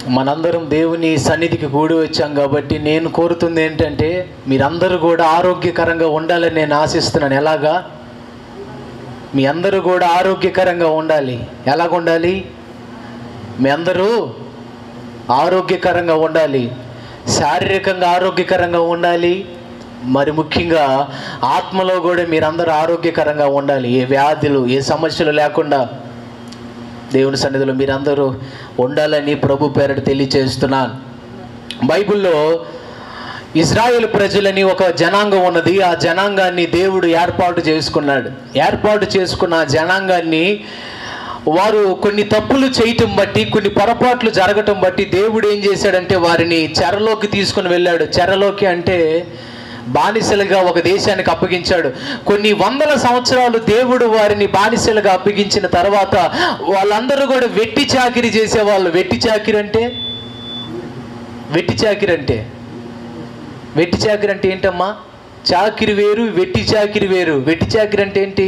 మనందరం దేవుని సన్నిధికి కూడి వచ్చాం కాబట్టి నేను కోరుతుంది ఏంటంటే మీరందరూ కూడా ఆరోగ్యకరంగా ఉండాలని నేను ఆశిస్తున్నాను ఎలాగా మీ అందరూ కూడా ఆరోగ్యకరంగా ఉండాలి ఎలాగ ఉండాలి మీ అందరూ ఆరోగ్యకరంగా ఉండాలి శారీరకంగా ఆరోగ్యకరంగా ఉండాలి మరి ముఖ్యంగా ఆత్మలో కూడా మీరందరూ ఆరోగ్యకరంగా ఉండాలి ఏ వ్యాధులు ఏ సమస్యలు లేకుండా దేవుని సన్నిధిలో మీరందరూ ఉండాలని ప్రభు పేరట తెలియచేస్తున్నాను బైబిల్లో ఇజ్రాయేల్ ప్రజలని ఒక జనాంగం ఉన్నది ఆ జనాంగాన్ని దేవుడు ఏర్పాటు చేసుకున్నాడు ఏర్పాటు చేసుకున్న ఆ జనాంగాన్ని వారు కొన్ని తప్పులు చేయటం బట్టి కొన్ని పొరపాట్లు జరగటం బట్టి దేవుడు ఏం చేశాడంటే వారిని చెరలోకి తీసుకుని వెళ్ళాడు చెరలోకి అంటే బానిసలుగా ఒక దేశానికి అప్పగించాడు కొన్ని వందల సంవత్సరాలు దేవుడు వారిని బానిసలుగా అప్పగించిన తర్వాత వాళ్ళందరూ కూడా వెట్టి చాకిరి చేసేవాళ్ళు వెట్టి చాకిరి అంటే వెట్టి చాకిరి అంటే వెట్టి చాకిరి అంటే ఏంటమ్మా చాకిరి వేరు వెట్టి చాకిరి వేరు వెట్టి చాకిరి అంటే ఏంటి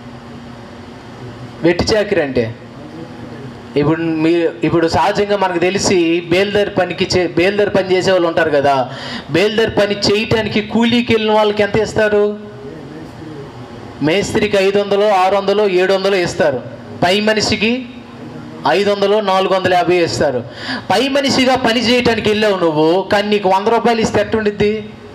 వెట్టి చాకిరి అంటే ఇప్పుడు మీ ఇప్పుడు సహజంగా మనకు తెలిసి బేల్దారి పనికి చే బేల్దారి పని చేసే వాళ్ళు ఉంటారు కదా బేల్దారి పని చేయటానికి కూలీకి వెళ్ళిన వాళ్ళకి ఎంత ఇస్తారు మేస్త్రికి ఐదు వందలు ఆరు వందలు ఏడు వందలు ఇస్తారు పై మనిషికి ఐదు వందలు నాలుగు వందల యాభై ఇస్తారు పై మనిషిగా పని చేయటానికి వెళ్ళావు నువ్వు కానీ నీకు వంద రూపాయలు ఇస్తే ఎట్టుండిద్ది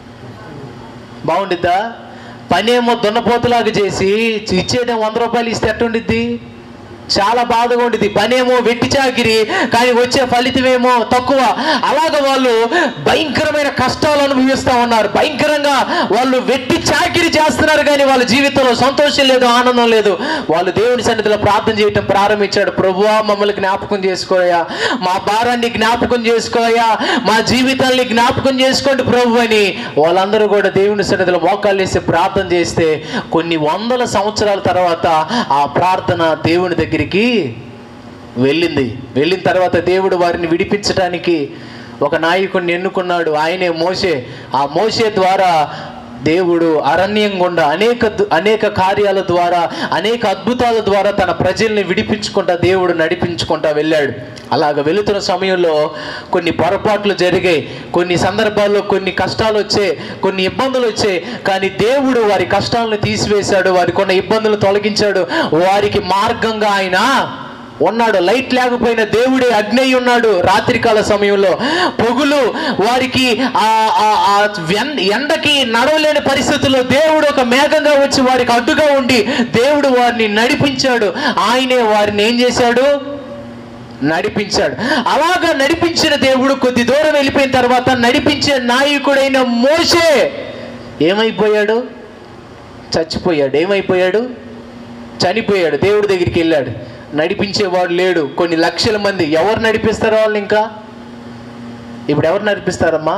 బాగుండిద్దా పనేమో దున్నపోతులాగా చేసి ఇచ్చేయడం వంద రూపాయలు ఇస్తే ఎట్టుండిద్ది చాలా బాధగా ఉండేది పనేమో వెట్టి చాకిరి కానీ వచ్చే ఫలితమేమో తక్కువ అలాగ వాళ్ళు భయంకరమైన కష్టాలు అనుభవిస్తూ ఉన్నారు భయంకరంగా వాళ్ళు వెట్టి చాకిరి చేస్తున్నారు కానీ వాళ్ళ జీవితంలో సంతోషం లేదు ఆనందం లేదు వాళ్ళు దేవుని సన్నిధిలో ప్రార్థన చేయటం ప్రారంభించాడు ప్రభువా మమ్మల్ని జ్ఞాపకం చేసుకోయా మా భారాన్ని జ్ఞాపకం చేసుకోయా మా జీవితాన్ని జ్ఞాపకం చేసుకోండి ప్రభు అని వాళ్ళందరూ కూడా దేవుని సన్నిధిలో మోకాళ్ళు వేసి ప్రార్థన చేస్తే కొన్ని వందల సంవత్సరాల తర్వాత ఆ ప్రార్థన దేవుని దగ్గరికి వెళ్ళింది వెళ్ళిన తర్వాత దేవుడు వారిని విడిపించడానికి ఒక నాయకుడిని ఎన్నుకున్నాడు ఆయనే మోసే ఆ మోసే ద్వారా దేవుడు అరణ్యం గుండా అనేక ద- అనేక కార్యాల ద్వారా అనేక అద్భుతాల ద్వారా తన ప్రజల్ని విడిపించుకుంటా దేవుడు నడిపించుకుంటా వెళ్ళాడు అలాగ వెళుతున్న సమయంలో కొన్ని పొరపాట్లు జరిగాయి కొన్ని సందర్భాల్లో కొన్ని కష్టాలు వచ్చాయి కొన్ని ఇబ్బందులు వచ్చాయి కానీ దేవుడు వారి కష్టాలను తీసివేశాడు వారికి ఉన్న ఇబ్బందులు తొలగించాడు వారికి మార్గంగా ఆయన ఉన్నాడు లైట్ లేకపోయిన దేవుడే అగ్ని ఉన్నాడు రాత్రికాల సమయంలో పొగులు వారికి ఆ ఆ- ఆ వెన్- ఎండకి నడవలేని పరిస్థితుల్లో దేవుడు ఒక మేఘంగా వచ్చి వారికి అడ్డుగా ఉండి దేవుడు వారిని నడిపించాడు ఆయనే వారిని ఏం చేశాడు నడిపించాడు అలాగా నడిపించిన దేవుడు కొద్ది దూరం వెళ్ళిపోయిన తర్వాత నడిపించే నాయకుడైన మోషే ఏమైపోయాడు చచ్చిపోయాడు ఏమైపోయాడు చనిపోయాడు దేవుడి దగ్గరికి వెళ్ళాడు నడిపించేవాడు లేడు కొన్ని లక్షల మంది ఎవరు నడిపిస్తారు వాళ్ళని ఇంకా ఇప్పుడు ఎవరు నడిపిస్తారమ్మా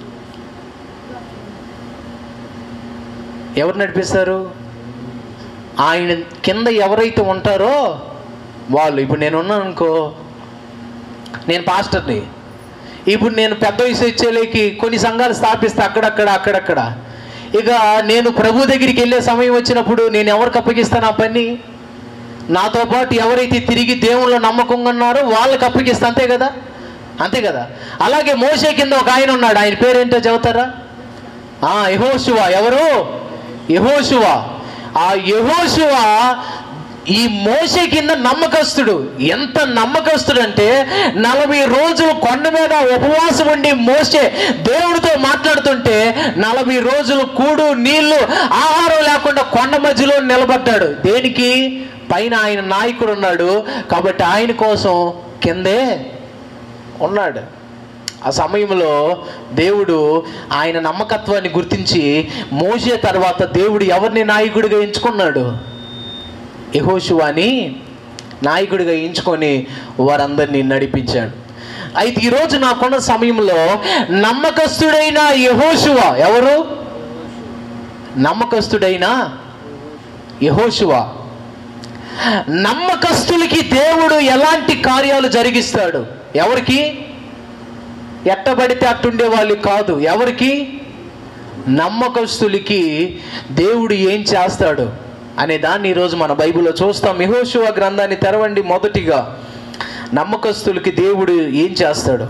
ఎవరు నడిపిస్తారు ఆయన కింద ఎవరైతే ఉంటారో వాళ్ళు ఇప్పుడు నేను ఉన్నాను అనుకో నేను పాస్టర్ని ఇప్పుడు నేను పెద్ద వయసు వచ్చేలేకి కొన్ని సంఘాలు స్థాపిస్తా అక్కడక్కడ అక్కడక్కడ ఇక నేను ప్రభు దగ్గరికి వెళ్ళే సమయం వచ్చినప్పుడు నేను ఎవరికి అప్పగిస్తాను ఆ పని నాతో పాటు ఎవరైతే తిరిగి దేవుళ్ళు నమ్మకంగా ఉన్నారో వాళ్ళకి అప్పగిస్తా అంతే కదా అంతే కదా అలాగే మోసే కింద ఒక ఆయన ఉన్నాడు ఆయన పేరేంటో చెబుతారా ఆ యహోశువ ఎవరు యహోశువ ఆ యహోశువ ఈ మోసే కింద నమ్మకస్తుడు ఎంత నమ్మకస్తుడు అంటే నలభై రోజులు కొండ మీద ఉపవాసం ఉండి మోసే దేవుడితో మాట్లాడుతుంటే నలభై రోజులు కూడు నీళ్లు ఆహారం లేకుండా కొండ మధ్యలో నిలబడ్డాడు దేనికి పైన ఆయన నాయకుడు ఉన్నాడు కాబట్టి ఆయన కోసం కిందే ఉన్నాడు ఆ సమయంలో దేవుడు ఆయన నమ్మకత్వాన్ని గుర్తించి మోసే తర్వాత దేవుడు ఎవరిని నాయకుడిగా ఎంచుకున్నాడు యహోశువాని నాయకుడిగా ఎంచుకొని వారందరినీ నడిపించాడు అయితే ఈరోజు నాకున్న సమయంలో నమ్మకస్తుడైన యహోశువ ఎవరు నమ్మకస్తుడైన యహోశువ నమ్మకస్తులకి దేవుడు ఎలాంటి కార్యాలు జరిగిస్తాడు ఎవరికి ఎట్టబడితే అట్టుండే వాళ్ళు కాదు ఎవరికి నమ్మకస్తులకి దేవుడు ఏం చేస్తాడు అనే దాన్ని ఈరోజు మన బైబిల్లో చూస్తాం యెహోషువ గ్రంథాన్ని తెరవండి మొదటిగా నమ్మకస్తులకి దేవుడు ఏం చేస్తాడు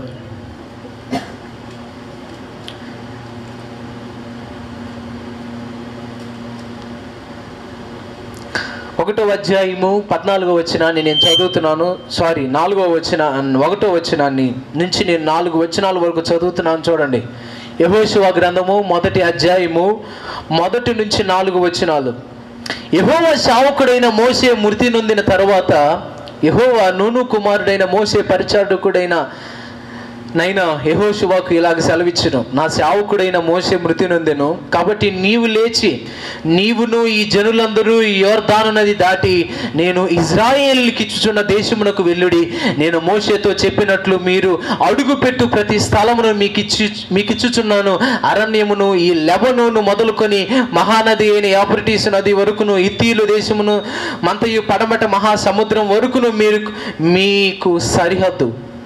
ఒకటో అధ్యాయము పద్నాలుగో వచ్చినాన్ని నేను చదువుతున్నాను సారీ నాలుగో వచ్చిన ఒకటో వచ్చినాన్ని నుంచి నేను నాలుగు వచనాల వరకు చదువుతున్నాను చూడండి యహోశివ గ్రంథము మొదటి అధ్యాయము మొదటి నుంచి నాలుగు వచనాలు యహోవ శావకుడైన మోసే మృతి నొందిన తర్వాత యహోవ నూను కుమారుడైన మోసే పరిచారకుడైన నైనా యెహోషువకు ఇలాగ సెలవిచ్చును నా సేవకుడైన మోసే మృతి నొందెను కాబట్టి నీవు లేచి నీవును ఈ జనులందరూ ఈ యోర్దాను నది దాటి నేను ఇజ్రాయేల్కి ఇచ్చుచున్న దేశమునకు వెళ్ళుడి నేను మోసేతో చెప్పినట్లు మీరు అడుగుపెట్టు ప్రతి స్థలమును మీకు ఇచ్చి మీకు ఇచ్చుచున్నాను అరణ్యమును ఈ లెబనోను మొదలుకొని మహానది అయిన యాపరిటీస్ నది వరకును ఇత్తీలు దేశమును మంతయు పడమట మహాసముద్రం వరకును మీరు మీకు సరిహద్దు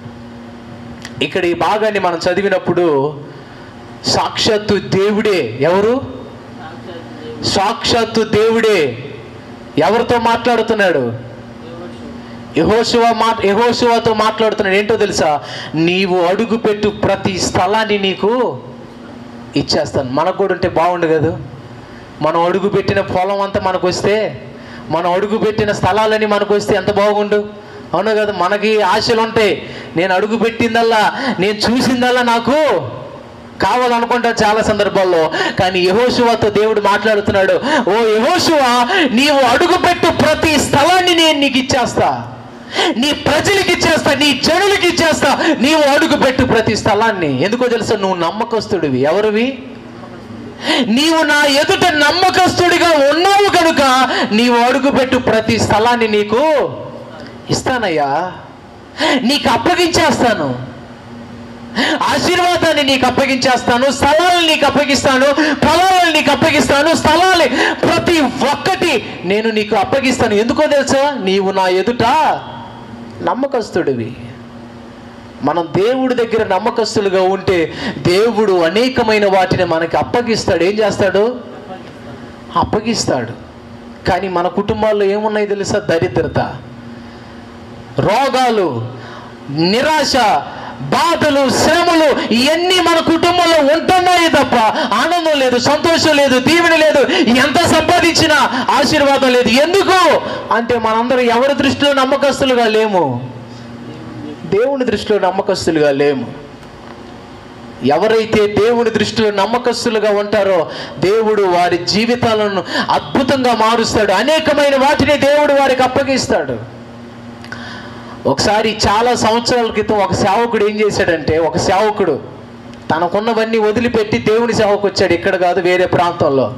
ఇక్కడ ఈ భాగాన్ని మనం చదివినప్పుడు సాక్షాత్తు దేవుడే ఎవరు సాక్షాత్తు దేవుడే ఎవరితో మాట్లాడుతున్నాడు యహోశివ మా యహోశివతో మాట్లాడుతున్నాడు ఏంటో తెలుసా నీవు అడుగుపెట్టు ప్రతి స్థలాన్ని నీకు ఇచ్చేస్తాను మనకు కూడా ఉంటే బాగుండు కదా మనం అడుగు పెట్టిన పొలం అంతా మనకు వస్తే మనం అడుగు పెట్టిన స్థలాలని మనకు వస్తే ఎంత బాగుండు అవును కదా మనకి ఆశలు ఉంటాయి నేను అడుగు పెట్టిందల్లా నేను చూసిందల్లా నాకు కావాలనుకుంటా చాలా సందర్భాల్లో కానీ యహోశివతో దేవుడు మాట్లాడుతున్నాడు ఓ యహోశివ నీవు అడుగుపెట్టు ప్రతి స్థలాన్ని నేను నీకు ఇచ్చేస్తా నీ ప్రజలకి ఇచ్చేస్తా నీ జనులకి ఇచ్చేస్తా నీవు అడుగుపెట్టు ప్రతి స్థలాన్ని ఎందుకో తెలుసా నువ్వు నమ్మకస్తుడివి ఎవరివి నీవు నా ఎదుట నమ్మకస్తుడిగా ఉన్నావు కనుక నీవు అడుగుపెట్టు ప్రతి స్థలాన్ని నీకు ఇస్తానయ్యా నీకు అప్పగించేస్తాను ఆశీర్వాదాన్ని నీకు అప్పగించేస్తాను స్థలాలు నీకు అప్పగిస్తాను పొలాలను నీకు అప్పగిస్తాను స్థలాలు ప్రతి ఒక్కటి నేను నీకు అప్పగిస్తాను ఎందుకో తెలుసా నీవు నా ఎదుట నమ్మకస్తుడివి మనం దేవుడి దగ్గర నమ్మకస్తులుగా ఉంటే దేవుడు అనేకమైన వాటిని మనకి అప్పగిస్తాడు ఏం చేస్తాడు అప్పగిస్తాడు కానీ మన కుటుంబాల్లో ఏమున్నాయి తెలుసా దరిద్రత రోగాలు నిరాశ బాధలు శ్రమలు ఇవన్నీ మన కుటుంబంలో ఉంటున్నాయి తప్ప ఆనందం లేదు సంతోషం లేదు దీవెన లేదు ఎంత సంపాదించినా ఆశీర్వాదం లేదు ఎందుకు అంటే మనందరం ఎవరి దృష్టిలో నమ్మకస్తులుగా లేము దేవుని దృష్టిలో నమ్మకస్తులుగా లేము ఎవరైతే దేవుని దృష్టిలో నమ్మకస్తులుగా ఉంటారో దేవుడు వారి జీవితాలను అద్భుతంగా మారుస్తాడు అనేకమైన వాటిని దేవుడు వారికి అప్పగిస్తాడు ఒకసారి చాలా సంవత్సరాల క్రితం ఒక సేవకుడు ఏం చేశాడంటే ఒక సేవకుడు తనకున్నవన్నీ వదిలిపెట్టి దేవుని సేవకు వచ్చాడు ఇక్కడ కాదు వేరే ప్రాంతంలో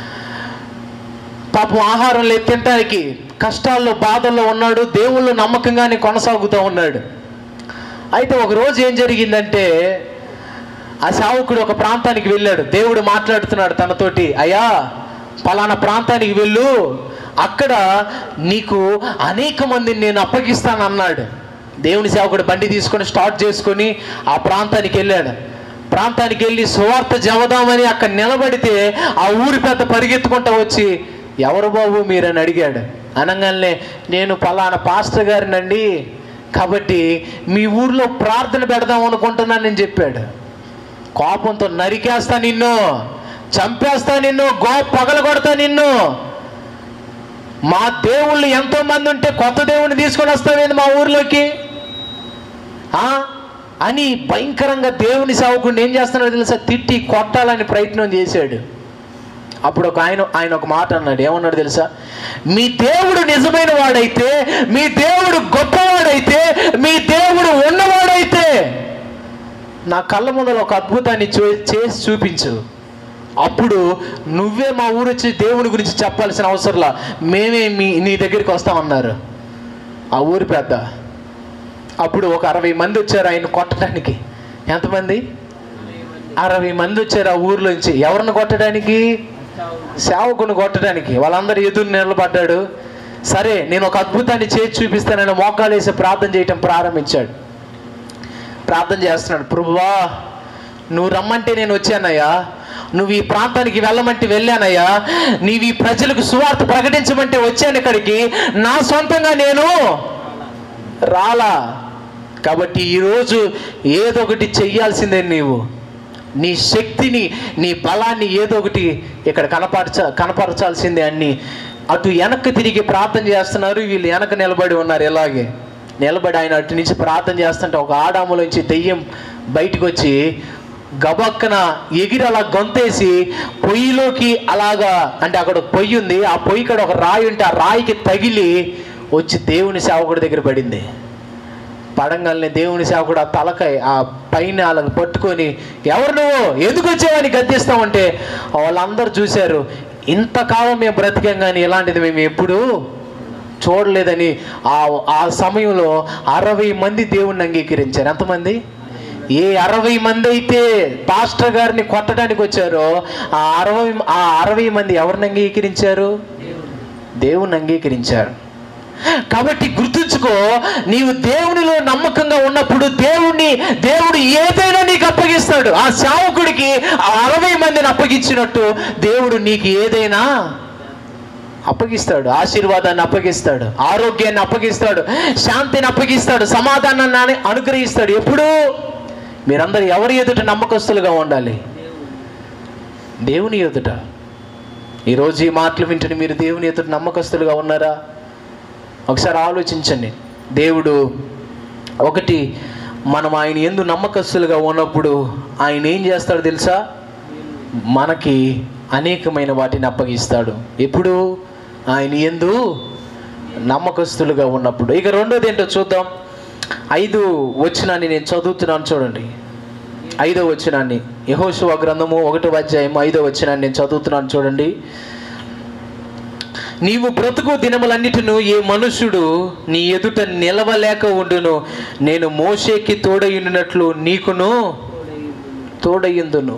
పాపం ఆహారం లేదు తినడానికి కష్టాల్లో బాధల్లో ఉన్నాడు దేవుళ్ళు నమ్మకంగానే కొనసాగుతూ ఉన్నాడు అయితే ఒక రోజు ఏం జరిగిందంటే ఆ సేవకుడు ఒక ప్రాంతానికి వెళ్ళాడు దేవుడు మాట్లాడుతున్నాడు తనతోటి అయ్యా పలానా ప్రాంతానికి వెళ్ళు అక్కడ నీకు అనేక మందిని నేను అప్పగిస్తాను అన్నాడు దేవుని సేవకుడు బండి తీసుకొని స్టార్ట్ చేసుకొని ఆ ప్రాంతానికి వెళ్ళాడు ప్రాంతానికి వెళ్ళి సువార్త జవదామని అక్కడ నిలబడితే ఆ ఊరి పెద్ద పరిగెత్తుకుంటూ వచ్చి ఎవరు బాబు మీరని అడిగాడు అనగానే నేను పలానా పాస్టర్ గారినండి కాబట్టి మీ ఊర్లో ప్రార్థన పెడదాం అనుకుంటున్నానని చెప్పాడు కోపంతో నరికేస్తా నిన్ను చంపేస్తా నిన్ను గో పగలగొడతా నిన్ను మా దేవుళ్ళు ఎంతో మంది ఉంటే కొత్త దేవుడిని తీసుకొని వస్తావేంది మా ఊర్లోకి ఆ? అని భయంకరంగా దేవుని సేవకుడిని ఏం చేస్తున్నాడో తెలుసా తిట్టి కొట్టాలని ప్రయత్నం చేశాడు అప్పుడు ఒక ఆయన ఆయన ఒక మాట అన్నాడు ఏమన్నాడు తెలుసా మీ దేవుడు నిజమైన వాడైతే మీ దేవుడు గొప్పవాడైతే మీ దేవుడు ఉన్నవాడైతే నా కళ్ళ ముందర ఒక అద్భుతాన్ని చూ- చేసి చూపించు అప్పుడు నువ్వే మా ఊరు వచ్చి దేవుని గురించి చెప్పాల్సిన అవసరంలా మేమే మీ నీ దగ్గరికి వస్తామన్నారు ఆ ఊరి పెద్ద అప్పుడు ఒక అరవై మంది వచ్చారు ఆయన కొట్టడానికి ఎంతమంది అరవై మంది వచ్చారు ఆ ఊర్లోంచి ఎవరిని కొట్టడానికి సేవకుని కొట్టడానికి వాళ్ళందరూ ఎదురు నిలబడ్డాడు సరే నేను ఒక అద్భుతాన్ని చేసి చూపిస్తానని మోకాలు వేసి ప్రార్థన చేయటం ప్రారంభించాడు ప్రార్థన చేస్తున్నాడు ప్రభువా నువ్వు రమ్మంటే నేను వచ్చానయ్యా నువ్వు ఈ ప్రాంతానికి వెళ్ళమంటే వెళ్ళానయ్యా నీవు ఈ ప్రజలకు సువార్త ప్రకటించమంటే వచ్చాను ఇక్కడికి నా సొంతంగా నేను రాలా కాబట్టి ఈరోజు ఏదో ఒకటి చెయ్యాల్సిందే నీవు నీ శక్తిని నీ బలాన్ని ఏదో ఒకటి ఇక్కడ కనపరచ కనపరచాల్సిందే అన్ని అటు వెనక్కి తిరిగి ప్రార్థన చేస్తున్నారు వీళ్ళు వెనక నిలబడి ఉన్నారు ఇలాగే నిలబడి ఆయన అటు నుంచి ప్రార్థన చేస్తుంటే ఒక ఆడాములోంచి దెయ్యం బయటకు వచ్చి గబక్కన ఎగిరి అలా గొంతేసి పొయ్యిలోకి అలాగా అంటే అక్కడ ఒక పొయ్యి ఉంది ఆ పొయ్యి కాడ ఒక రాయి ఉంటే ఆ రాయికి తగిలి వచ్చి దేవుని సేవకుడి దగ్గర పడింది పడంగానే దేవుని సేవకుడు ఆ తలకాయ ఆ పైన వాళ్ళని పట్టుకొని ఎవరు నువ్వు ఎందుకు వచ్చావని గద్దిస్తామంటే వాళ్ళందరూ చూశారు ఇంతకాలం మేము బ్రతికాం కానీ ఇలాంటిది మేము ఎప్పుడూ చూడలేదని ఆ ఆ సమయంలో అరవై మంది దేవుణ్ణి అంగీకరించారు ఎంతమంది ఏ అరవై మంది అయితే పాస్టర్ గారిని కొట్టడానికి వచ్చారో ఆ అరవై ఆ అరవై మంది ఎవరిని అంగీకరించారు దేవుణ్ణి అంగీకరించారు కాబట్టి గుర్తుంచుకో నీవు దేవునిలో నమ్మకంగా ఉన్నప్పుడు దేవుణ్ణి దేవుడు ఏదైనా నీకు అప్పగిస్తాడు ఆ సేవకుడికి ఆ అరవై మందిని అప్పగించినట్టు దేవుడు నీకు ఏదైనా అప్పగిస్తాడు ఆశీర్వాదాన్ని అప్పగిస్తాడు ఆరోగ్యాన్ని అప్పగిస్తాడు శాంతిని అప్పగిస్తాడు సమాధానాన్ని అనుగ్రహిస్తాడు ఎప్పుడు మీరందరూ ఎవరి ఎదుట నమ్మకస్తులుగా ఉండాలి దేవుని ఎదుట ఈరోజు ఈ మాటలు వింటుని మీరు దేవుని ఎదుట నమ్మకస్తులుగా ఉన్నారా ఒకసారి ఆలోచించండి దేవుడు ఒకటి మనం ఆయన ఎందు నమ్మకస్తులుగా ఉన్నప్పుడు ఆయన ఏం చేస్తాడో తెలుసా మనకి అనేకమైన వాటిని అప్పగిస్తాడు ఎప్పుడు ఆయన ఎందు నమ్మకస్తులుగా ఉన్నప్పుడు ఇక రెండోది ఏంటో చూద్దాం ఐదు వచ్చినాన్ని నేను చదువుతున్నాను చూడండి ఐదో వచ్చినాన్ని యహోశువ గ్రంథము ఒకటో అధ్యాయం ఐదో వచ్చినాన్ని నేను చదువుతున్నాను చూడండి నీవు బ్రతుకు దినములన్నిటిను ఏ మనుషుడు నీ ఎదుట నిలవలేక ఉండును నేను మోషేకి తోడయుండినట్లు నీకును తోడయుందును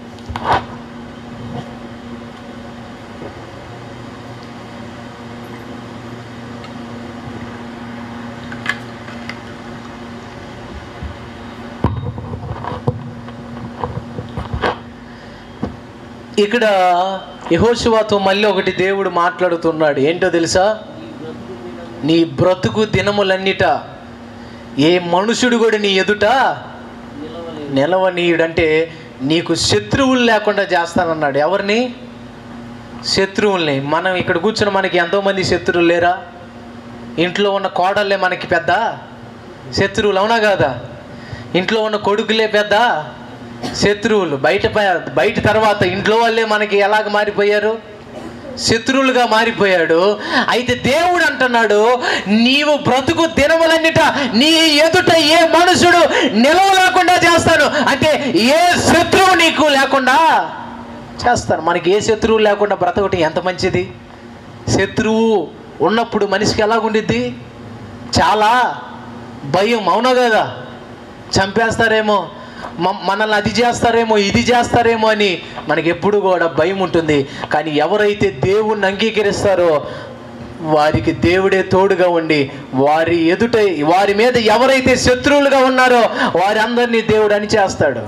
ఇక్కడ యహోశువాతో మళ్ళీ ఒకటి దేవుడు మాట్లాడుతున్నాడు ఏంటో తెలుసా నీ బ్రతుకు దినములన్నిట ఏ మనుషుడు కూడా నీ ఎదుట నిలవనీయుడంటే నీకు శత్రువులు లేకుండా చేస్తానన్నాడు ఎవరిని శత్రువుల్ని మనం ఇక్కడ కూర్చున్న మనకి ఎంతోమంది శత్రువులు లేరా ఇంట్లో ఉన్న కోడళ్ళే మనకి పెద్ద శత్రువులు అవునా కాదా ఇంట్లో ఉన్న కొడుకులే పెద్ద శత్రువులు బయట ప- బయట తర్వాత ఇంట్లో వాళ్ళే మనకి ఎలాగ మారిపోయారు శత్రువులుగా మారిపోయాడు అయితే దేవుడు అంటున్నాడు నీవు బ్రతుకు దినములన్నిట నీ ఎదుట ఏ మనుషుడు నిలవ లేకుండా చేస్తాను అంటే ఏ శత్రువు నీకు లేకుండా చేస్తాను మనకి ఏ శత్రువు లేకుండా బ్రతకటం ఎంత మంచిది శత్రువు ఉన్నప్పుడు మనిషికి ఎలాగుండిద్ది చాలా భయం అవునా కదా చంపేస్తారేమో మ- మనల్ని అది చేస్తారేమో ఇది చేస్తారేమో అని మనకి ఎప్పుడు కూడా భయం ఉంటుంది కానీ ఎవరైతే దేవుణ్ణి అంగీకరిస్తారో వారికి దేవుడే తోడుగా ఉండి వారి ఎదుట వారి మీద ఎవరైతే శత్రువులుగా ఉన్నారో వారి అందరినీ దేవుడు అని చేస్తాడు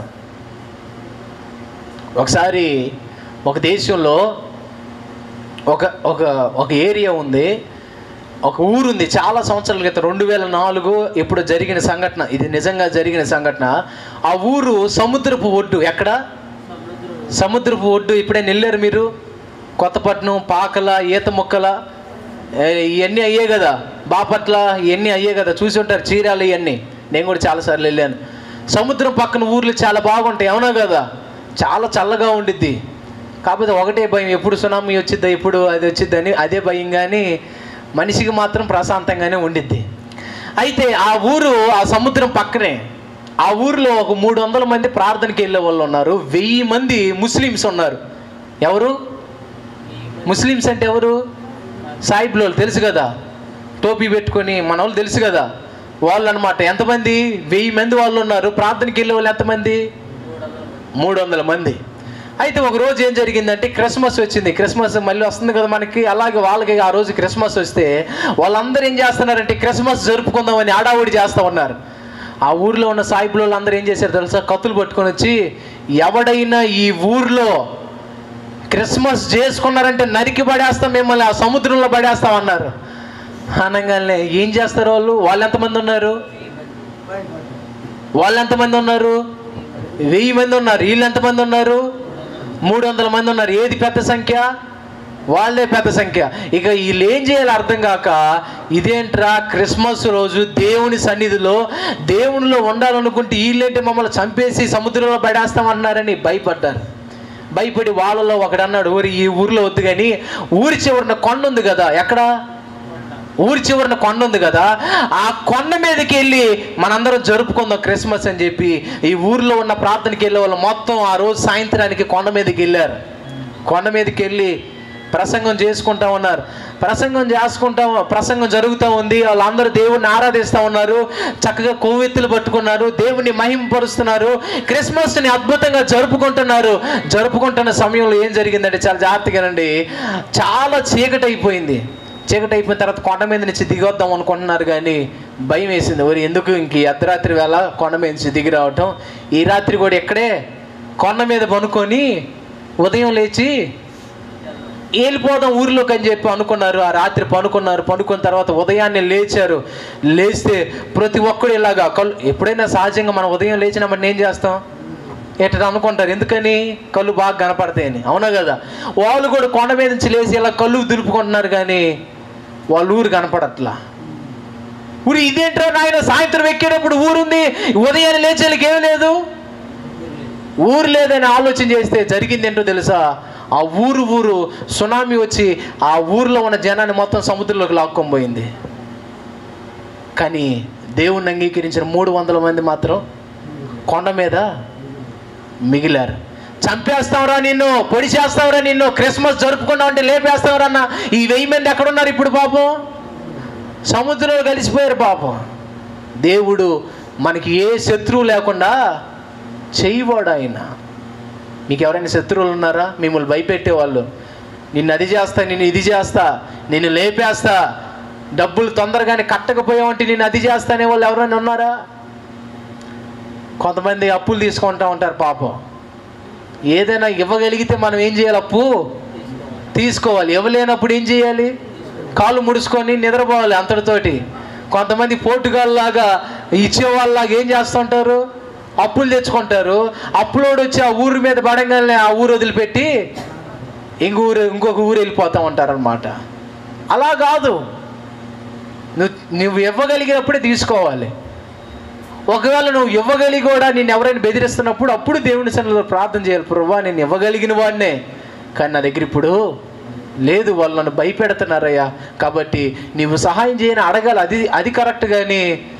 ఒకసారి ఒక దేశంలో ఒక ఒక ఒక ఏరియా ఉంది ఒక ఊరు ఉంది చాలా సంవత్సరాల క్రితం రెండు వేల నాలుగు ఇప్పుడు జరిగిన సంఘటన ఇది నిజంగా జరిగిన సంఘటన ఆ ఊరు సముద్రపు ఒడ్డు ఎక్కడ సముద్రపు ఒడ్డు ఇప్పుడే వెళ్ళారు మీరు కొత్తపట్నం పాకల ఈత మొక్కల ఏ, ఇవన్నీ అయ్యే కదా బాపట్ల ఇవన్నీ అయ్యే కదా చూసి ఉంటారు చీరాలు ఇవన్నీ నేను కూడా చాలాసార్లు వెళ్ళాను సముద్రం పక్కన ఊర్లు చాలా బాగుంటాయి అవునా కదా చాలా చల్లగా ఉండిద్ది కాకపోతే ఒకటే భయం ఎప్పుడు సునామీ వచ్చిద్దా ఎప్పుడు అది వచ్చిద్దని అదే భయం కానీ మనిషికి మాత్రం ప్రశాంతంగానే ఉండిద్ది అయితే ఆ ఊరు ఆ సముద్రం పక్కనే ఆ ఊరిలో ఒక మూడు వందల మంది ప్రార్థనకి వెళ్ళే వాళ్ళు ఉన్నారు వెయ్యి మంది ముస్లిమ్స్ ఉన్నారు ఎవరు ముస్లిమ్స్ అంటే ఎవరు సాయిబ్లో తెలుసు కదా టోపీ పెట్టుకొని మన వాళ్ళు తెలుసు కదా వాళ్ళు అనమాట ఎంతమంది వెయ్యి మంది వాళ్ళు ఉన్నారు ప్రార్థనకి వెళ్ళే వాళ్ళు ఎంతమంది మూడు వందల మంది అయితే ఒక రోజు ఏం జరిగిందంటే క్రిస్మస్ వచ్చింది క్రిస్మస్ మళ్ళీ వస్తుంది కదా మనకి అలాగే వాళ్ళకి ఆ రోజు క్రిస్మస్ వస్తే వాళ్ళందరూ ఏం చేస్తున్నారంటే క్రిస్మస్ జరుపుకుందామని ఆడావుడి చేస్తూ ఉన్నారు ఆ ఊర్లో ఉన్న సాయిబులు అందరూ ఏం చేశారు తెలుసా కత్తులు పట్టుకొని వచ్చి ఎవడైనా ఈ ఊర్లో క్రిస్మస్ చేసుకున్నారంటే నరికి పడేస్తాం మిమ్మల్ని ఆ సముద్రంలో పడేస్తాం అన్నారు అనగానే ఏం చేస్తారు వాళ్ళు వాళ్ళు ఎంతమంది ఉన్నారు వాళ్ళు ఎంతమంది ఉన్నారు వెయ్యి మంది ఉన్నారు వీళ్ళు ఎంతమంది ఉన్నారు మూడు వందల మంది ఉన్నారు ఏది పెద్ద సంఖ్య వాళ్ళే పెద్ద సంఖ్య ఇక వీళ్ళు ఏం చేయాలి అర్థం కాక ఇదేంట్రా క్రిస్మస్ రోజు దేవుని సన్నిధిలో దేవునిలో ఉండాలనుకుంటే వీళ్ళేంటి మమ్మల్ని చంపేసి సముద్రంలో పడేస్తామన్నారని భయపడ్డారు భయపడి వాళ్ళలో ఒకడు అన్నాడు ఊరి ఈ ఊర్లో వద్దు కానీ ఊరి చివరిన కొండ ఉంది కదా ఎక్కడ ఊరి చివరిన కొండ ఉంది కదా ఆ కొండ మీదకి వెళ్ళి మనందరం జరుపుకుందాం క్రిస్మస్ అని చెప్పి ఈ ఊర్లో ఉన్న ప్రార్థనకి వెళ్ళే వాళ్ళు మొత్తం ఆ రోజు సాయంత్రానికి కొండ మీదకి వెళ్ళారు కొండ మీదకి వెళ్ళి ప్రసంగం చేసుకుంటా ఉన్నారు ప్రసంగం చేసుకుంటా ప్రసంగం జరుగుతూ ఉంది వాళ్ళందరూ దేవుణ్ణి ఆరాధిస్తూ ఉన్నారు చక్కగా కొవ్వెత్తులు పట్టుకున్నారు దేవుణ్ణి మహింపరుస్తున్నారు క్రిస్మస్ని అద్భుతంగా జరుపుకుంటున్నారు జరుపుకుంటున్న సమయంలో ఏం జరిగిందంటే చాలా జాగ్రత్తగానండి చాలా చీకటి అయిపోయింది చీకటి అయిపోయిన తర్వాత కొండ మీద నుంచి దిగొద్దాం అనుకుంటున్నారు కానీ భయం వేసింది ఊరి ఎందుకు ఇంక ఈ అర్ధరాత్రి వేళ కొండ మీద నుంచి దిగి రావటం ఈ రాత్రి కూడా ఎక్కడే కొండ మీద పనుకొని ఉదయం లేచి వెళ్ళిపోదాం ఊరిలోకి అని చెప్పి అనుకున్నారు ఆ రాత్రి పనుకున్నారు పనుకున్న తర్వాత ఉదయాన్నే లేచారు లేస్తే ప్రతి ఒక్కడు ఇలాగా కళ్ళు ఎప్పుడైనా సహజంగా మనం ఉదయం లేచినప్పుడు ఏం చేస్తాం ఎట్లా అనుకుంటారు ఎందుకని కళ్ళు బాగా కనపడతాయని అవునా కదా వాళ్ళు కూడా కొండ మీద నుంచి లేచి ఇలా కళ్ళు దులుపుకుంటున్నారు కానీ వాళ్ళ ఊరు కనపడట్లా ఊరు ఇదేంట్రా నాయన సాయంత్రం ఎక్కేటప్పుడు ఊరుంది ఉదయాన్నే లేచేళ్ళకి ఏం లేదు ఊరు లేదని ఆలోచన చేస్తే జరిగింది ఏంటో తెలుసా ఆ ఊరు ఊరు సునామీ వచ్చి ఆ ఊర్లో ఉన్న జనాన్ని మొత్తం సముద్రంలోకి లాక్కొని పోయింది కానీ దేవుణ్ణి అంగీకరించిన మూడు వందల మంది మాత్రం కొండ మీద మిగిలారు చంపేస్తావురా నిన్ను పొడి చేస్తావురా నిన్ను క్రిస్మస్ జరుపుకున్నావు అంటే లేపేస్తావురా అన్న ఈ వెయ్యి మంది ఎక్కడున్నారు ఇప్పుడు పాపం సముద్రంలో కలిసిపోయారు పాపం దేవుడు మనకి ఏ శత్రువు లేకుండా చేయవాడు ఆయన మీకు ఎవరైనా శత్రువులు ఉన్నారా మిమ్మల్ని భయపెట్టేవాళ్ళు నిన్ను అది చేస్తా నిన్ను ఇది చేస్తా నిన్ను లేపేస్తా డబ్బులు తొందరగానే కట్టకపోయావంటే నేను అది చేస్తా అనే వాళ్ళు ఎవరైనా ఉన్నారా కొంతమంది అప్పులు తీసుకుంటా ఉంటారు పాపం ఏదైనా ఇవ్వగలిగితే మనం ఏం చేయాలి అప్పు తీసుకోవాలి ఇవ్వలేనప్పుడు ఏం చేయాలి కాళ్ళు ముడుచుకొని నిద్రపోవాలి అంతటితోటి కొంతమంది పోటుగాళ్ళలాగా ఇచ్చేవాళ్ళలాగా ఏం చేస్తుంటారు అప్పులు తెచ్చుకుంటారు అప్పులోడు వచ్చి ఆ ఊరి మీద పడంగానే ఆ ఊరు వదిలిపెట్టి ఇంక ఊరు ఇంకొక ఊరు వెళ్ళిపోతా ఉంటారనమాట అలా కాదు నువ్వు నువ్వు ఇవ్వగలిగినప్పుడే తీసుకోవాలి ఒకవేళ నువ్వు ఇవ్వగలిగి కూడా నిన్ను ఎవరైనా బెదిరిస్తున్నప్పుడు అప్పుడు దేవుని సన్నిధిలో ప్రార్థన చేయాలి ప్రభా నేను ఇవ్వగలిగిన వాడినే కానీ నా దగ్గర ఇప్పుడు లేదు వాళ్ళు నన్ను భయపెడుతున్నారయ్యా కాబట్టి నీవు సహాయం చేయని అడగాలి అది అది కరెక్ట్ కానీ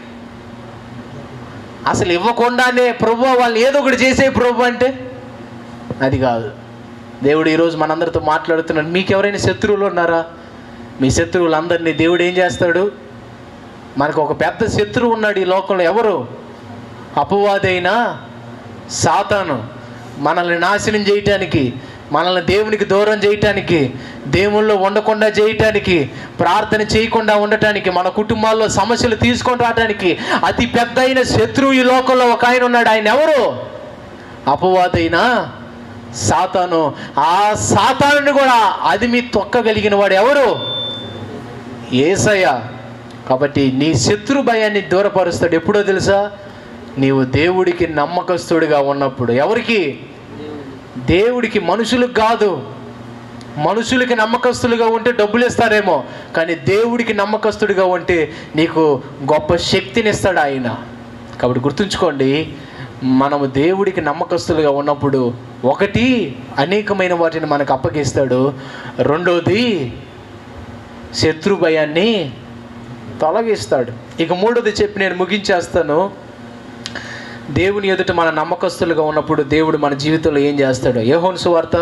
అసలు ఇవ్వకుండానే ప్రభు వాళ్ళని ఏదో ఒకటి చేసే ప్రభు అంటే అది కాదు దేవుడు ఈరోజు మనందరితో మాట్లాడుతున్నాడు మీకు ఎవరైనా శత్రువులు ఉన్నారా మీ శత్రువులందరినీ దేవుడు ఏం చేస్తాడు మనకు ఒక పెద్ద శత్రువు ఉన్నాడు ఈ లోకంలో ఎవరు అపవాదైన సాతాను మనల్ని నాశనం చేయటానికి మనల్ని దేవునికి దూరం చేయటానికి దేవుళ్ళు ఉండకుండా చేయటానికి ప్రార్థన చేయకుండా ఉండటానికి మన కుటుంబాల్లో సమస్యలు తీసుకొని రావడానికి అతి పెద్ద అయిన శత్రువు ఈ లోకంలో ఒక ఆయన ఉన్నాడు ఆయన ఎవరు అపవాదైన సాతాను ఆ సాతానుని కూడా అది మీ తొక్కగలిగిన వాడు ఎవరు ఏసయ్య కాబట్టి నీ శత్రు భయాన్ని దూరపరుస్తాడు ఎప్పుడో తెలుసా నీవు దేవుడికి నమ్మకస్తుడిగా ఉన్నప్పుడు ఎవరికి దేవుడికి మనుషులకు కాదు మనుషులకి నమ్మకస్తులుగా ఉంటే డబ్బులు ఇస్తారేమో కానీ దేవుడికి నమ్మకస్తుడిగా ఉంటే నీకు గొప్ప శక్తిని ఇస్తాడు ఆయన కాబట్టి గుర్తుంచుకోండి మనము దేవుడికి నమ్మకస్తులుగా ఉన్నప్పుడు ఒకటి అనేకమైన వాటిని మనకు అప్పగిస్తాడు రెండోది శత్రు భయాన్ని తొలగిస్తాడు ఇక మూడోది చెప్పి నేను ముగించేస్తాను దేవుని ఎదుట మన నమ్మకస్తులుగా ఉన్నప్పుడు దేవుడు మన జీవితంలో ఏం చేస్తాడు యెహోను సువార్త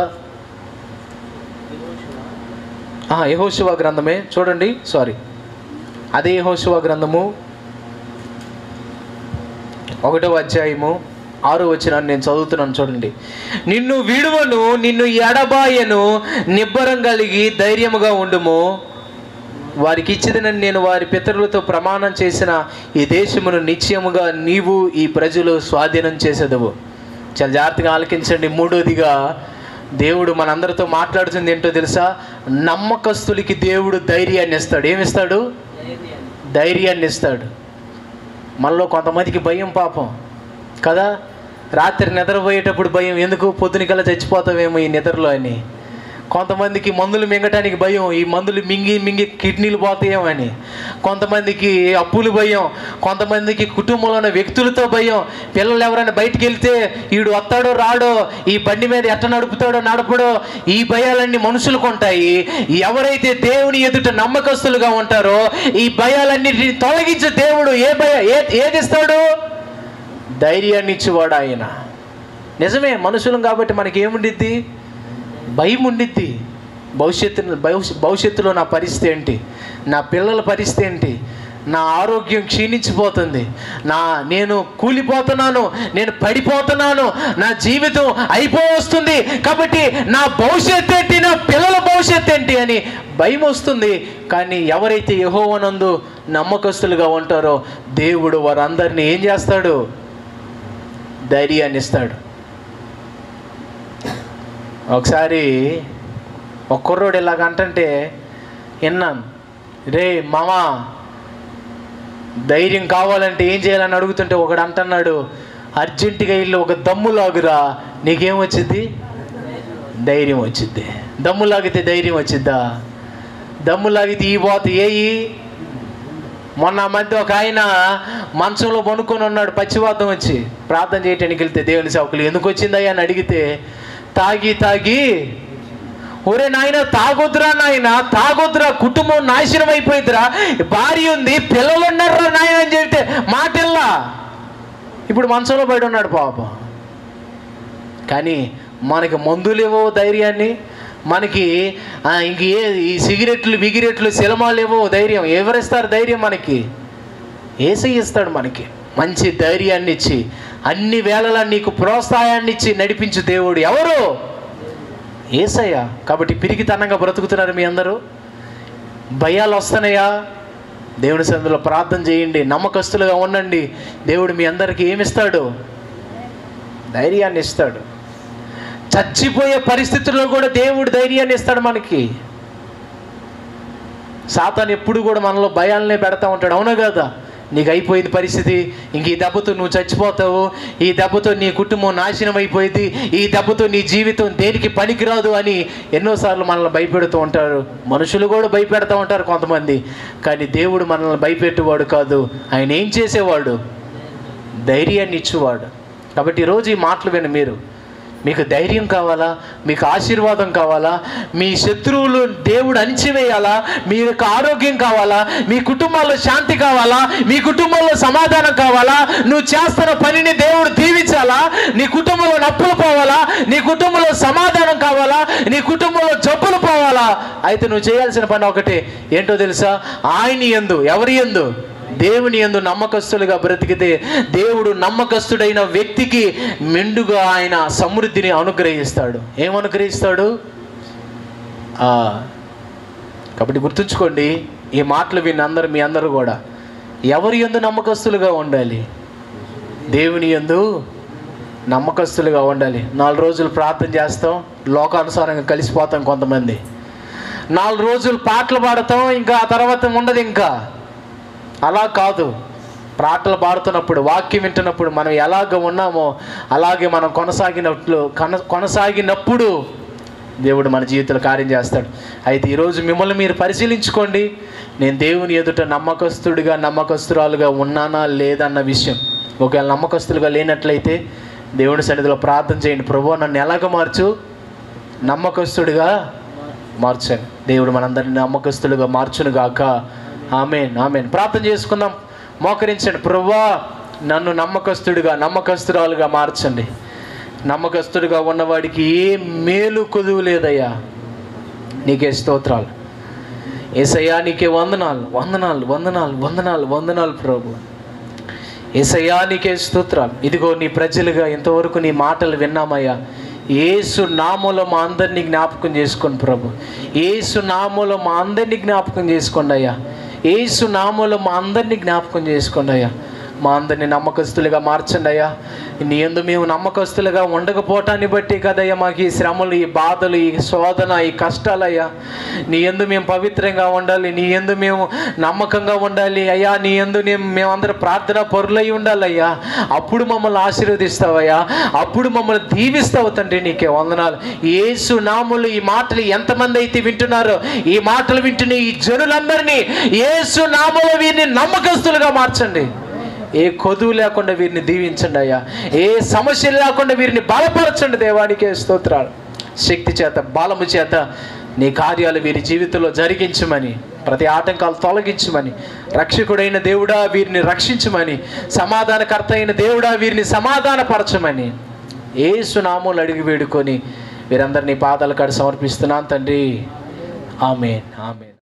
యహోశివ గ్రంథమే చూడండి సారీ అదే యహోశివ గ్రంథము ఒకటో అధ్యాయము ఆరో వచ్చిన నేను చదువుతున్నాను చూడండి నిన్ను విడువను నిన్ను ఎడబాయను నిబ్బరం కలిగి ధైర్యముగా ఉండుము వారికి ఇచ్చిదనని నేను వారి పితరులతో ప్రమాణం చేసిన ఈ దేశమును నిశ్చయముగా నీవు ఈ ప్రజలు స్వాధీనం చేసేదవు చాలా జాగ్రత్తగా ఆలకించండి మూడోదిగా దేవుడు మనందరితో మాట్లాడుతుంది ఏంటో తెలుసా నమ్మకస్తులకి దేవుడు ధైర్యాన్ని ఇస్తాడు ఏమిస్తాడు ధైర్యాన్ని ఇస్తాడు మనలో కొంతమందికి భయం పాపం కదా రాత్రి నిద్రపోయేటప్పుడు భయం ఎందుకు పొద్దునికల్లా చచ్చిపోతావేమో ఈ నిద్రలో అని కొంతమందికి మందులు మింగటానికి భయం ఈ మందులు మింగి మింగి కిడ్నీలు పోతాయేమో అని కొంతమందికి అప్పులు భయం కొంతమందికి కుటుంబంలో ఉన్న వ్యక్తులతో భయం పిల్లలు ఎవరైనా బయటికి వెళ్తే వీడు వస్తాడో రాడో ఈ బండి మీద ఎట్ట నడుపుతాడో నడపడో ఈ భయాలన్నీ మనుషులకు ఉంటాయి ఎవరైతే దేవుని ఎదుట నమ్మకస్తులుగా ఉంటారో ఈ భయాలన్నిటిని తొలగించే దేవుడు ఏ భయ ఏ ఏదిస్తాడు ధైర్యాన్ని ఇచ్చేవాడు ఆయన నిజమే మనుషులం కాబట్టి మనకి ఏముండిద్ది భయం ఉండిద్ది భవిష్యత్తు భవిష్య- భవిష్యత్తులో నా పరిస్థితి ఏంటి నా పిల్లల పరిస్థితి ఏంటి నా ఆరోగ్యం క్షీణించిపోతుంది నా నేను కూలిపోతున్నాను నేను పడిపోతున్నాను నా జీవితం అయిపోవస్తుంది కాబట్టి నా భవిష్యత్తు ఏంటి నా పిల్లల భవిష్యత్తు ఏంటి అని భయం వస్తుంది కానీ ఎవరైతే యహోవనందు నమ్మకస్తులుగా ఉంటారో దేవుడు వారందరినీ ఏం చేస్తాడు ధైర్యాన్ని ఇస్తాడు ఒకసారి ఒక కుర్రోడు ఇలాగ అంటంటే విన్నాను రే మామా ధైర్యం కావాలంటే ఏం చేయాలని అడుగుతుంటే ఒకడు అంటున్నాడు అర్జెంటుగా ఇల్లు ఒక దమ్ము లాగురా నీకేం వచ్చింది ధైర్యం వచ్చింది దమ్ము లాగితే ధైర్యం వచ్చిద్దా దమ్ము లాగితే ఈ పోత ఏయి మొన్న ఆ మధ్య ఒక ఆయన మంచంలో పనుకొని ఉన్నాడు పచ్చివాతం వచ్చి ప్రార్థన చేయటానికి వెళ్తే దేవుని సేవకులు ఎందుకు వచ్చిందయ్యా అని అడిగితే తాగి తాగి ఒరే నాయన తాగొద్దురా నాయన తాగొద్దురా కుటుంబం నాశనం అయిపోయిందిరా భార్య ఉంది పిల్లలు ఉన్నారా నాయన అని చెప్తే మాటిల్లా ఇప్పుడు మంచంలో బయట ఉన్నాడు పాపం కానీ మనకి మందులు ఇవ్వవు ధైర్యాన్ని మనకి ఆ, ఇంక ఏ ఈ సిగరెట్లు బిగిరెట్లు సినిమాలు ఇవ్వవు ధైర్యం ఎవరిస్తారు ధైర్యం మనకి ఏసై ఇస్తాడు మనకి మంచి ధైర్యాన్ని ఇచ్చి అన్ని వేళలా నీకు ప్రోత్సాహాన్ని ఇచ్చి నడిపించు దేవుడు ఎవరు ఏసయ్య కాబట్టి పిరికితనంగా బ్రతుకుతున్నారు మీ అందరూ భయాలు వస్తున్నాయా దేవుని సందులో ప్రార్థన చేయండి నమ్మకస్తులుగా ఉండండి దేవుడు మీ అందరికీ ఏమిస్తాడు ధైర్యాన్ని ఇస్తాడు చచ్చిపోయే పరిస్థితుల్లో కూడా దేవుడు ధైర్యాన్ని ఇస్తాడు మనకి సాతాను ఎప్పుడు కూడా మనలో భయాలనే పెడతా ఉంటాడు అవునా కదా నీకు అయిపోయింది పరిస్థితి ఇంక ఈ దెబ్బతో నువ్వు చచ్చిపోతావు ఈ దెబ్బతో నీ కుటుంబం నాశనం అయిపోయింది ఈ దెబ్బతో నీ జీవితం దేనికి పనికిరాదు అని ఎన్నోసార్లు మనల్ని భయపెడుతూ ఉంటారు మనుషులు కూడా భయపెడతా ఉంటారు కొంతమంది కానీ దేవుడు మనల్ని భయపెట్టేవాడు కాదు ఆయన ఏం చేసేవాడు ధైర్యాన్ని ఇచ్చేవాడు కాబట్టి ఈరోజు ఈ మాటలు విని మీరు మీకు ధైర్యం కావాలా మీకు ఆశీర్వాదం కావాలా మీ శత్రువులు దేవుడు అణిచివేయాలా మీ యొక్క ఆరోగ్యం కావాలా మీ కుటుంబాల్లో శాంతి కావాలా మీ కుటుంబంలో సమాధానం కావాలా నువ్వు చేస్తున్న పనిని దేవుడు దీవించాలా నీ కుటుంబంలో నప్పులు పోవాలా నీ కుటుంబంలో సమాధానం కావాలా నీ కుటుంబంలో జబ్బులు పోవాలా అయితే నువ్వు చేయాల్సిన పని ఒకటే ఏంటో తెలుసా ఆయన ఎందు ఎవరి ఎందు దేవుని ఎందు నమ్మకస్తులుగా బ్రతికితే దేవుడు నమ్మకస్తుడైన వ్యక్తికి మెండుగా ఆయన సమృద్ధిని అనుగ్రహిస్తాడు ఏం అనుగ్రహిస్తాడు ఆ, కాబట్టి గుర్తుంచుకోండి ఈ మాటలు విన్న అందరు మీ అందరూ కూడా ఎవరి ఎందు నమ్మకస్తులుగా ఉండాలి దేవుని ఎందు నమ్మకస్తులుగా ఉండాలి నాలుగు రోజులు ప్రార్థన చేస్తాం లోకానుసారంగా కలిసిపోతాం కొంతమంది నాలుగు రోజులు పాటలు పాడతాం ఇంకా ఆ తర్వాత ఉండదు ఇంకా అలా కాదు పాటలు పాడుతున్నప్పుడు వాక్యం వింటున్నప్పుడు మనం ఎలాగ ఉన్నామో అలాగే మనం కొనసాగినట్లు కొన కొనసాగినప్పుడు దేవుడు మన జీవితంలో కార్యం చేస్తాడు అయితే ఈరోజు మిమ్మల్ని మీరు పరిశీలించుకోండి నేను దేవుని ఎదుట నమ్మకస్తుడిగా నమ్మకస్తురాలుగా ఉన్నానా లేదన్న విషయం ఒకవేళ నమ్మకస్తులుగా లేనట్లయితే దేవుని సన్నిధిలో ప్రార్థన చేయండి ప్రభు నన్ను ఎలాగ మార్చు నమ్మకస్తుడిగా మార్చండి దేవుడు మనందరిని నమ్మకస్తులుగా మార్చును గాక ఆమెన్ ఆమెన్ ప్రార్థన చేసుకుందాం మోకరించండి ప్రభువా నన్ను నమ్మకస్తుడిగా నమ్మకస్తురాలుగా మార్చండి నమ్మకస్తుడిగా ఉన్నవాడికి ఏ మేలు కొదువు లేదయ్యా నీకే స్తోత్రాలు ఏసయ్యా నీకే వందనాలు వందనాలు వందనాలు వందనాలు వందనాలు ప్రభు ఏసయ్యా నీకే స్తోత్రాలు ఇదిగో నీ ప్రజలుగా ఇంతవరకు నీ మాటలు విన్నామయ్యా ఏసు నామూలో మా అందరినీ జ్ఞాపకం చేసుకోండి ప్రభు ఏసు నామూలో మా అందరినీ జ్ఞాపకం చేసుకోండి అయ్యా ఏసు నామూలో మా అందరినీ జ్ఞాపకం చేసుకోండి అయ్యా మా అందరిని నమ్మకస్తులుగా మార్చండి అయ్యా నీ ఎందు మేము నమ్మకస్తులుగా ఉండకపోవటాన్ని బట్టి కదయ్యా మాకు ఈ శ్రమలు ఈ బాధలు ఈ శోధన ఈ కష్టాలయ్యా నీ ఎందు మేము పవిత్రంగా ఉండాలి నీ ఎందు మేము నమ్మకంగా ఉండాలి అయ్యా నీ ఎందు నేను మేమందరం ప్రార్థన పరులై ఉండాలయ్యా అప్పుడు మమ్మల్ని ఆశీర్వదిస్తావయ్యా అప్పుడు మమ్మల్ని దీవిస్తావు తండ్రి నీకే వందనాలు ఏసు నాములు ఈ మాటలు ఎంతమంది అయితే వింటున్నారో ఈ మాటలు వింటున్న ఈ జనులందరినీ ఏసు నామలో వీరిని నమ్మకస్తులుగా మార్చండి ఏ కొదువు లేకుండా వీరిని దీవించండి అయ్యా ఏ సమస్య లేకుండా వీరిని బలపరచండి దేవానికే స్తోత్రాలు శక్తి చేత బలము చేత నీ కార్యాలు వీరి జీవితంలో జరిగించమని ప్రతి ఆటంకాలు తొలగించమని రక్షకుడైన దేవుడా వీరిని రక్షించమని సమాధానకర్త అయిన దేవుడా వీరిని సమాధానపరచమని ఏ సునామూలు అడిగి వేడుకొని వీరందరినీ పాదాల కాడ సమర్పిస్తున్నాను తండ్రి ఆమెన్ ఆమెన్